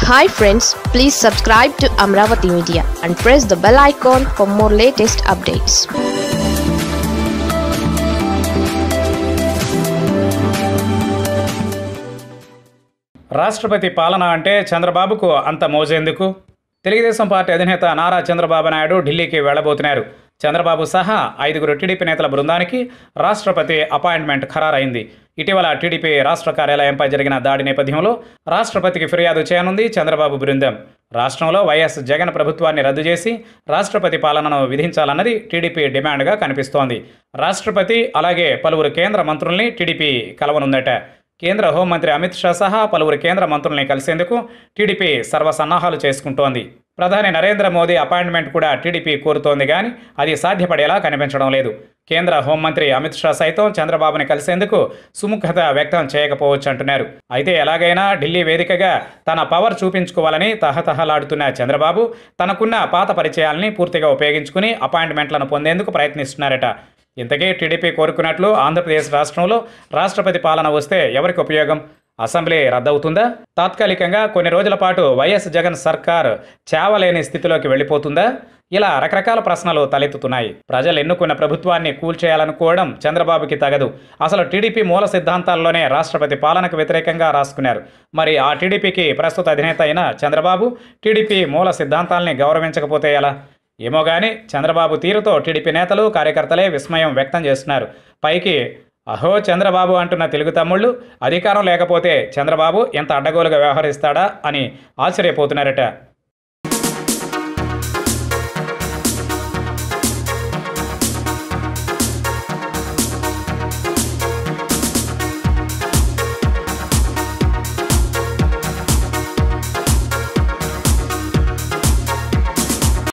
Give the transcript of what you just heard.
hi friends please subscribe to Amaravati media and press the bell icon for more latest updates రాష్ట్రపతి పాలన అంటే చంద్రబాబుకు అంత మోజేందుకు తెలుగుదేశం పార్టీ అధినేత నారా చంద్రబాబు నాయుడు ఢిల్లీకి వెళ్లబోతున్నారు చంద్రబాబు సహా ఐదుగురు టీడీపీ నేతల బృందానికి రాష్ట్రపతి అపాయింట్మెంట్ ఖరారైంది ఇటీవల టీడీపీ రాష్ట్ర కార్యాలయంపై జరిగిన దాడి నేపథ్యంలో రాష్ట్రపతికి ఫిర్యాదు చేయనుంది చంద్రబాబు బృందం రాష్ట్రంలో వైఎస్ జగన్ ప్రభుత్వాన్ని రద్దు చేసి రాష్ట్రపతి పాలనను విధించాలన్నది టీడీపీ డిమాండ్గా కనిపిస్తోంది రాష్ట్రపతి అలాగే పలువురు కేంద్ర మంత్రుల్ని టీడీపీ కలవనుందట కేంద్ర హోంమంత్రి అమిత్ షా సహా పలువురు కేంద్ర మంత్రుల్ని కలిసేందుకు టీడీపీ సర్వసన్నాహాలు చేసుకుంటోంది ప్రధాని నరేంద్ర మోదీ అపాయింట్మెంట్ కూడా టీడీపీ కోరుతోంది కానీ అది సాధ్యపడేలా కనిపించడం లేదు కేంద్ర హోంమంత్రి అమిత్ షా సైతం చంద్రబాబుని కలిసేందుకు సుముఖత వ్యక్తం చేయకపోవచ్చు అంటున్నారు అయితే ఎలాగైనా ఢిల్లీ వేదికగా తన పవర్ చూపించుకోవాలని తహతహలాడుతున్న చంద్రబాబు తనకున్న పాత పరిచయాల్ని పూర్తిగా ఉపయోగించుకుని అపాయింట్మెంట్లను పొందేందుకు ప్రయత్నిస్తున్నారట ఇంతకీ టీడీపీ కోరుకున్నట్లు ఆంధ్రప్రదేశ్ రాష్ట్రంలో రాష్ట్రపతి పాలన వస్తే ఎవరికి ఉపయోగం అసెంబ్లీ రద్దవుతుందా తాత్కాలికంగా కొన్ని రోజుల పాటు వైఎస్ జగన్ సర్కార్ చావలేని స్థితిలోకి వెళ్ళిపోతుందా ఇలా రకరకాల ప్రశ్నలు తలెత్తుతున్నాయి ప్రజలు ఎన్నుకున్న ప్రభుత్వాన్ని కూల్చేయాలనుకోవడం చంద్రబాబుకి తగదు అసలు టీడీపీ మూల సిద్ధాంతాల్లోనే రాష్ట్రపతి పాలనకు వ్యతిరేకంగా రాసుకున్నారు మరి ఆ టీడీపీకి ప్రస్తుత అధినేత అయిన చంద్రబాబు టీడీపీ మూల సిద్ధాంతాల్ని గౌరవించకపోతే ఎలా ఏమో కానీ చంద్రబాబు తీరుతో టీడీపీ నేతలు కార్యకర్తలే విస్మయం వ్యక్తం చేస్తున్నారు పైకి అహో చంద్రబాబు అంటున్న తెలుగు తమ్ముళ్ళు అధికారం లేకపోతే చంద్రబాబు ఎంత అడ్డగోలుగా వ్యవహరిస్తాడా అని ఆశ్చర్యపోతున్నారట